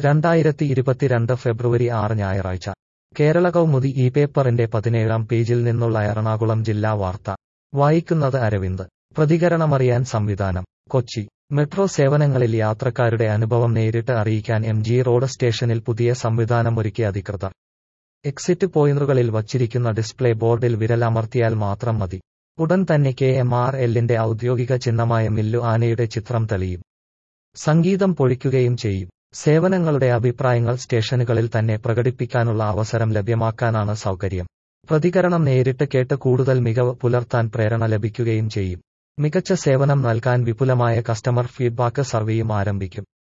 രണ്ടായിരത്തി ഇരുപത്തിരണ്ട് ഫെബ്രുവരി ആറ് ഞായറാഴ്ച കേരള കൗമുദി ഈ പേപ്പറിന്റെ പതിനേഴാം പേജിൽ നിന്നുള്ള എറണാകുളം ജില്ലാ വാർത്ത വായിക്കുന്നത് അരവിന്ദ് പ്രതികരണമറിയാൻ സംവിധാനം കൊച്ചി മെട്രോ സേവനങ്ങളിൽ യാത്രക്കാരുടെ അനുഭവം നേരിട്ട് അറിയിക്കാൻ എം ജി റോഡ് സ്റ്റേഷനിൽ പുതിയ സംവിധാനം ഒരുക്കി അധികൃതർ എക്സിറ്റ് പോയിന്റുകളിൽ വച്ചിരിക്കുന്ന ഡിസ്പ്ലേ ബോർഡിൽ വിരലമർത്തിയാൽ മാത്രം മതി ഉടൻ തന്നെ കെ എം ആർ എല്ലിന്റെ ഔദ്യോഗിക ചിഹ്നമായ മില്ലു ആനയുടെ ചിത്രം തെളിയും സംഗീതം പൊഴിക്കുകയും ചെയ്യും സേവനങ്ങളുടെ അഭിപ്രായങ്ങൾ സ്റ്റേഷനുകളിൽ തന്നെ പ്രകടിപ്പിക്കാനുള്ള അവസരം ലഭ്യമാക്കാനാണ് സൗകര്യം പ്രതികരണം നേരിട്ട് കേട്ട് കൂടുതൽ മികവ് പുലർത്താൻ പ്രേരണ ലഭിക്കുകയും ചെയ്യും മികച്ച സേവനം നൽകാൻ വിപുലമായ കസ്റ്റമർ ഫീഡ്ബാക്ക് സർവേയും ആരംഭിക്കും